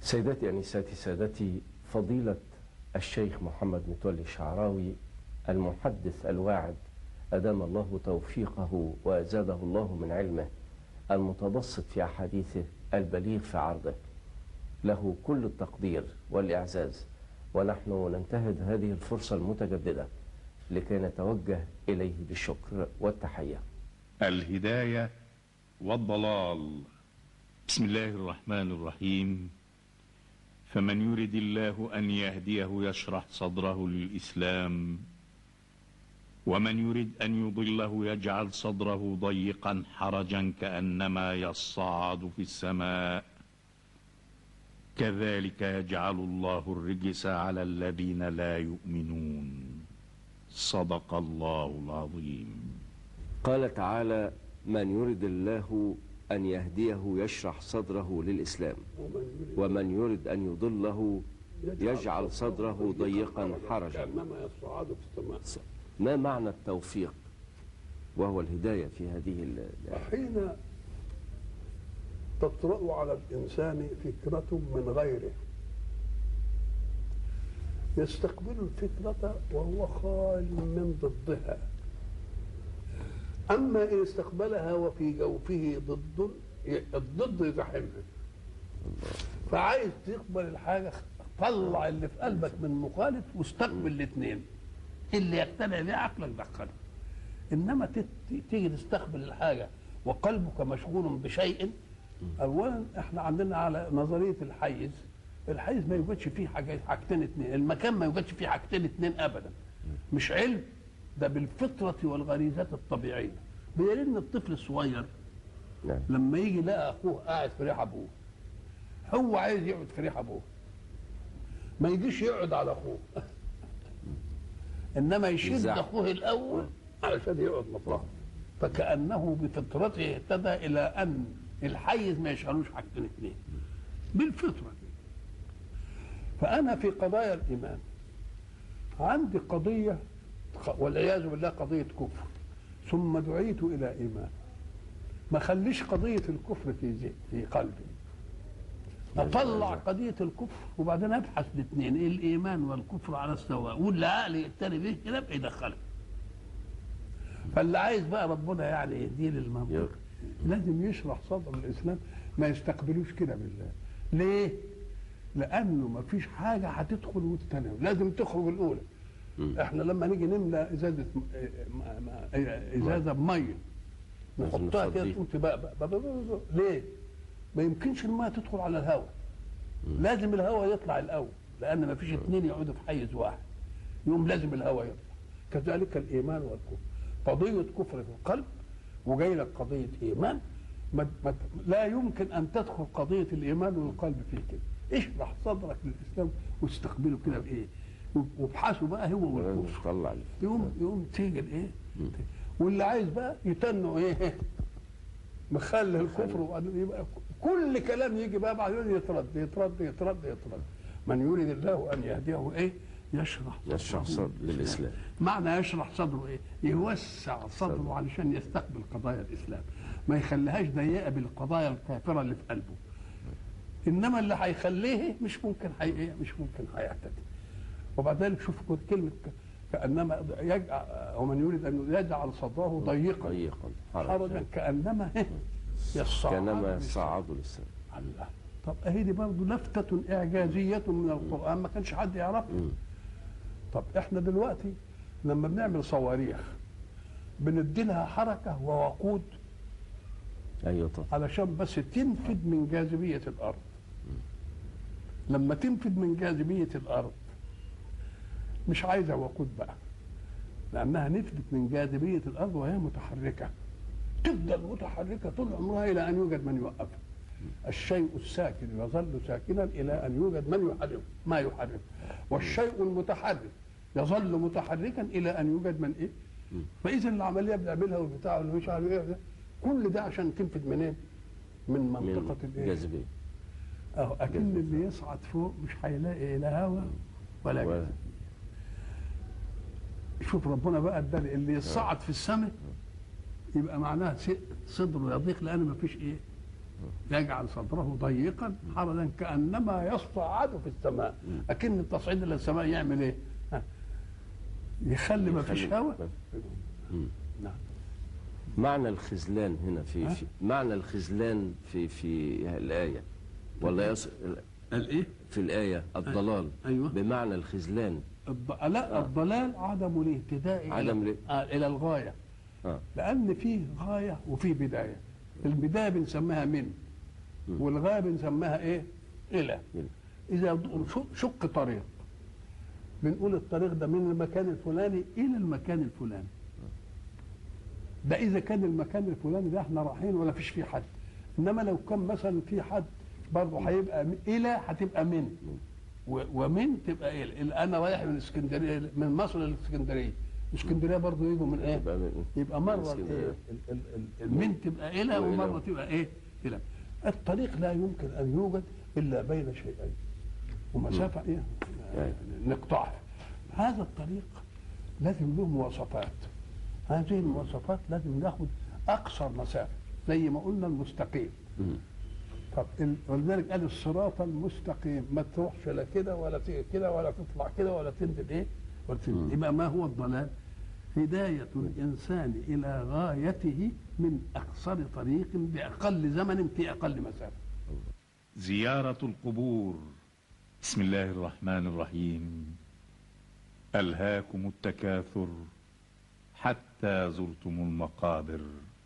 سيداتي أنساتي سادتي فضيلة الشيخ محمد متولي الشعراوي المحدث الواعد أدام الله توفيقه وزاده الله من علمه المتبسط في أحاديثه البليغ في عرضه له كل التقدير والإعزاز ونحن ننتهز هذه الفرصة المتجددة لكي نتوجه إليه بالشكر والتحية الهداية والضلال بسم الله الرحمن الرحيم فمن يرد الله أن يهديه يشرح صدره للإسلام ومن يرد أن يضله يجعل صدره ضيقا حرجا كأنما يصعد في السماء كذلك يجعل الله الرجس على الذين لا يؤمنون صدق الله العظيم قال تعالى من يرد الله أن يهديه يشرح صدره للإسلام ومن يرد أن يضله يجعل صدره ضيقا حرجا كأنما يصعد في السماء ما معنى التوفيق وهو الهداية في هذه ال- وحين تطرأ على الإنسان فكرة من غيره يستقبل الفكرة وهو خال من ضدها أما إن استقبلها وفي جوفه ضد الضد يزاحمها فعايز تقبل الحاجة طلع اللي في قلبك من مخالف واستقبل الاثنين اللي يقتنع بيه عقلك دخله انما تت- تيجي تستقبل الحاجه وقلبك مشغول بشيء اولا احنا عندنا على نظريه الحيز الحيز ما يوجدش فيه حاجه حاجتين اتنين المكان ما يوجدش فيه حاجتين اتنين ابدا مش علم ده بالفطره والغريزات الطبيعيه بدليل ان الطفل الصغير نعم لما يجي يلاقي اخوه قاعد في ريح ابوه هو عايز يقعد في ريح ابوه ما يجيش يقعد على اخوه انما يشد يزعق. اخوه الاول علشان يقعد مطرحه فكانه بفطرته اهتدى الى ان الحيز ما يشغلوش حاجتين اثنين بالفطره كده. فانا في قضايا الايمان عندي قضيه والعياذ بالله قضيه كفر ثم دعيت الى ايمان ما خليش قضيه الكفر في ذهني في قلبي اطلع قضيه الكفر وبعدين ابحث الاثنين ايه الايمان والكفر على السواء واللي عقلي يقتني به كده يبقى يدخله فاللي عايز بقى ربنا يعني يهديه للمنطق لازم يشرح صدر الاسلام ما يستقبلوش كده بالله ليه؟ لانه ما فيش حاجه هتدخل وتتناول لازم تخرج الاولى احنا لما نيجي نملى ازازه م- م- م- ازازه بميه لازم نحطها كده نفضيه. تقول تبقى بقى بقى بقى بقى. ليه؟ ما يمكنش الماء تدخل على الهواء لازم الهواء يطلع الاول لان ما فيش اثنين يقعدوا في حيز واحد يوم لازم الهواء يطلع كذلك الايمان والكفر قضيه كفر في القلب وجاي لك قضيه ايمان ما ما لا يمكن ان تدخل قضيه الايمان والقلب فيه كده اشرح صدرك للاسلام واستقبله كده بايه وابحثوا بقى هو لازم والكفر تطلع يقوم يقوم تيجي الايه واللي عايز بقى يتنوا ايه مخلي الكفر وبعدين يبقى كل كلام يجي بقى بعدين يترد يترد يترد يترد من يريد الله ان يهديه ايه يشرح صدره يشرح صدر للإسلام. معنى يشرح صدره ايه يوسع صدره علشان يستقبل قضايا الاسلام ما يخليهاش ضيقه بالقضايا الكافره اللي في قلبه انما اللي هيخليه مش ممكن حي... إيه؟ مش ممكن هيعتدي وبعد ذلك شوف كلمه ك- كانما يجعل ومن يريد ان يجعل صدره ضيقا ضيقا حرجا حرجا كانما إيه؟ يصعد كانما بالسماء. يصعد للسماء الله طب اهي دي برضه لفتة إعجازية من القرآن ما كانش حد يعرفها طب احنا دلوقتي لما بنعمل صواريخ بندي لها حركة ووقود أيوة طبعا علشان بس تنفد من جاذبية الأرض لما تنفد من جاذبية الأرض مش عايزة وقود بقى لأنها نفدت من جاذبية الأرض وهي متحركة تفضل متحركة طول عمرها إلى أن يوجد من يوقفها الشيء الساكن يظل ساكنا إلى أن يوجد من يحركه ما يحركه والشيء المتحرك يظل متحركا إلى أن يوجد من إيه فإذا العملية بنعملها والبتاع اللي مش عارف إيه ده كل ده عشان تنفد منين؟ من منطقة من الإيه؟ جاذبية اهو اكن اللي يصعد فوق مش هيلاقي لا هوا ولا ولا- جزء شوف ربنا بقى اداني اللي يصعد في السماء يبقى معناها س- صدره يضيق لان ما فيش ايه يجعل صدره ضيقا حرجا كانما يصعد في السماء اكن التصعيد الى السماء يعمل ايه؟ ها. يخلي ما فيش يخلي- هواء نعم معنى الخذلان هنا في, ها؟ في معنى الخذلان في في الآية ولا يص... الايه؟ في الآية الضلال أيوة. بمعنى الخذلان الض... لا الضلال عدم الاهتداء عدم الى ال- آه الى الغايه آه. لان فيه غايه وفيه بدايه البدايه بنسميها من والغايه بنسميها ايه الى إلى. اذا د- شق- شق طريق بنقول الطريق ده من المكان الفلاني الى المكان الفلاني ده اذا كان المكان الفلاني ده احنا رايحين ولا فيش فيه حد انما لو كان مثلا في حد برضه هيبقى م- الى هتبقى من و- ومن تبقى الى ال- انا رايح من اسكندريه من مصر للاسكندريه اسكندريه برضه يجوا من ايه يبقى من- يبقى من مره اسكندريه. ايه ال- ال- ال- المن تبقى الى وإلى. ومره تبقى ايه الى الطريق لا يمكن ان يوجد الا بين شيئين ومسافه ايه يعني. نقطعها هذا الطريق لازم له مواصفات هذه المواصفات لازم ناخد اقصر مسافه زي ما قلنا المستقيم مم. طب ال- ولذلك قال الصراط المستقيم ما تروحش لا كده ولا تيجي كده ولا تطلع كده ولا تنزل ايه ولا تنزل. يبقى ما هو الضلال هداية الإنسان إلى غايته من أقصر طريق بأقل زمن في أقل مسافة زيارة القبور بسم الله الرحمن الرحيم ألهاكم التكاثر حتى زرتم المقابر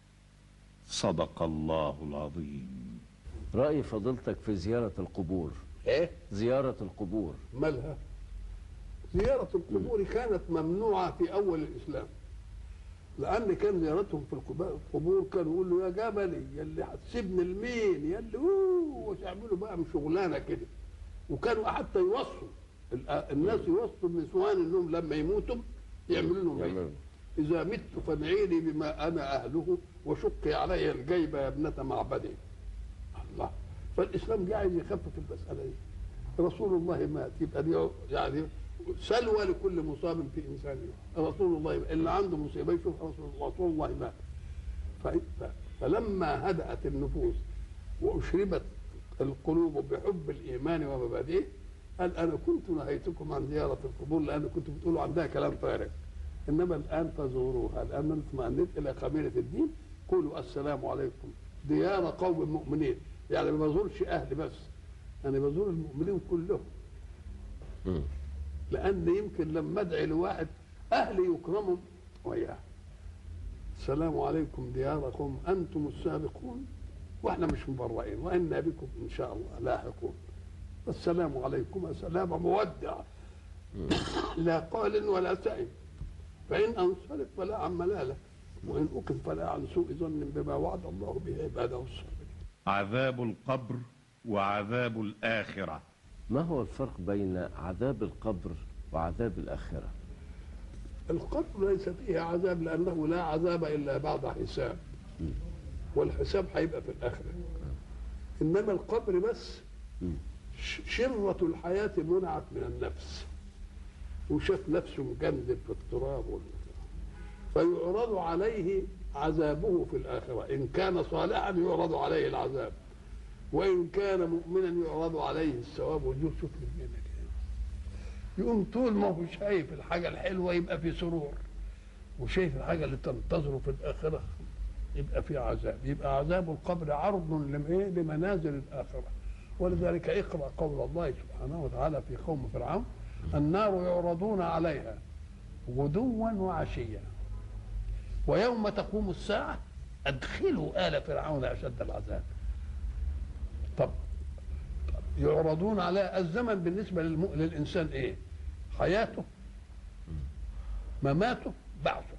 صدق الله العظيم رأي فضيلتك في زيارة القبور إيه؟ زيارة القبور مالها زيارة القبور كانت ممنوعة في أول الإسلام لأن كان زيارتهم في القبا- القبور كانوا يقولوا يا جبلي يا اللي هتسيبني لمين يا اللي أوه ويعملوا بقى من شغلانة كده وكانوا حتى يوصوا ال- الناس يوصوا النسوان انهم لما يموتوا يعملوا لهم يعملوا. ايه؟ اذا مت فادعيني بما انا اهله وشقي علي الجيب يا ابنه معبدي الله فالاسلام جه عايز يخفف المساله دي رسول الله مات يبقى دي يعني سلوى لكل مصاب في انسانه رسول الله اللي عنده مصيبه يشوف رسول الله رسول الله مات ف- ف- فلما هدأت النفوس وأشربت القلوب بحب الإيمان ومبادئه قال أنا كنت نهيتكم عن زيارة القبور لأن كنتم بتقولوا عندها كلام فارغ إنما الآن فزوروها الآن أنا اطمأنيت إلى خميرة الدين قولوا السلام عليكم ديار قوم مؤمنين يعني ما بزورش أهلي بس أنا بزور المؤمنين كلهم مم. لأن يمكن لما أدعي لواحد أهلي يكرمهم وياه السلام عليكم ديار قوم أنتم السابقون وإحنا مش مبرئين وإنا بكم إن شاء الله لاحقون السلام عليكم سلام مودع لا قال ولا سئم فإن أنصرف فلا عن ملالة وإن أكن فلا عن سوء ظن بما وعد الله به عباده الصالحين عذاب القبر وعذاب الآخرة ما هو الفرق بين عذاب القبر وعذاب الآخرة القبر ليس فيه عذاب لأنه لا عذاب إلا بعد حساب والحساب هيبقى في الآخرة إنما القبر بس ش- شرة الحياة منعت من النفس وشاف نفسه مجندل في التراب وال- فيعرض عليه عذابه في الآخرة إن كان صالحا يعرض عليه العذاب وإن كان مؤمنا يعرض عليه الثواب والجود شوف الجنة كده يقوم طول ما هو شايف الحاجة الحلوة يبقى في سرور وشايف الحاجة اللي تنتظره في الآخرة يبقى في عذاب يبقى عذاب القبر عرض لمإيه؟ لمنازل الآخرة ولذلك اقرأ قول الله سبحانه وتعالى في قوم فرعون النار يعرضون عليها غدوا وعشيا ويوم تقوم الساعة أدخلوا آل فرعون أشد العذاب طب طب يعرضون على الزمن بالنسبة للم... للإنسان إيه حياته مماته بعثه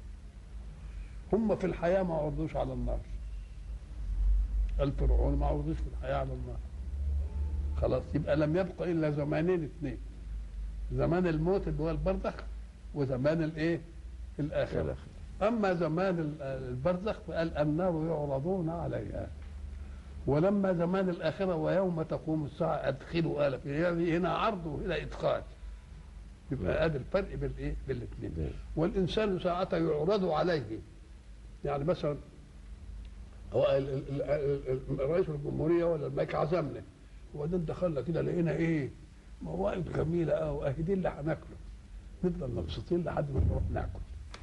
هم في الحياة ما عرضوش على النار الفرعون ما عرضوش في الحياة على النار خلاص يبقى لم يبقى إلا زمانين اثنين زمان الموت اللي هو البرزخ وزمان الايه الآخرة الآخرة. أما زمان ال- البرزخ فقال النار يعرضون عليها ولما زمان الآخرة ويوم تقوم الساعة أدخلوا آل فرعون. يعني هنا عرض وهنا إدخال يبقى هذا الفرق بين الايه بالاثنين نعم. والإنسان ساعة يعرض عليه يعني مثلا هو ال- ال- ال- ال- رئيس الجمهوريه ولا الملك عزمنا وبعدين دخلنا كده لقينا ايه موائد جميله قوي اهي دي اللي هناكله نفضل مبسوطين لحد ما نروح ناكل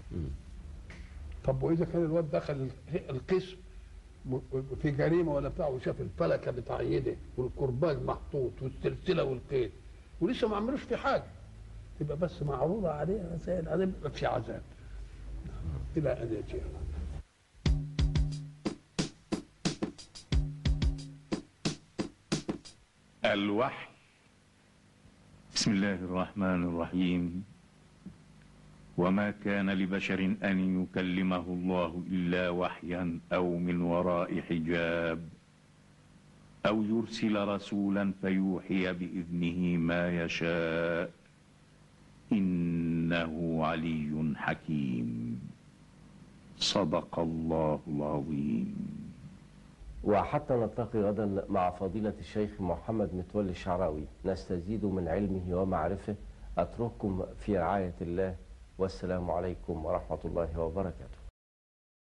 طب واذا كان الواد دخل ال- القسم م- في جريمه ولا بتاع وشاف الفلكه متعيده والكرباج محطوط والسلسله والقيد ولسه ما عملوش في حاجه تبقى بس معروضه عليه زي العذاب يبقى في عذاب الى ان ياتي الله. الوحي بسم الله الرحمن الرحيم وما كان لبشر ان يكلمه الله الا وحيا او من وراء حجاب او يرسل رسولا فيوحي باذنه ما يشاء انه علي حكيم صدق الله العظيم وحتى نلتقي غدا مع فضيلة الشيخ محمد متولي الشعراوي نستزيد من علمه ومعرفه أترككم في رعاية الله والسلام عليكم ورحمة الله وبركاته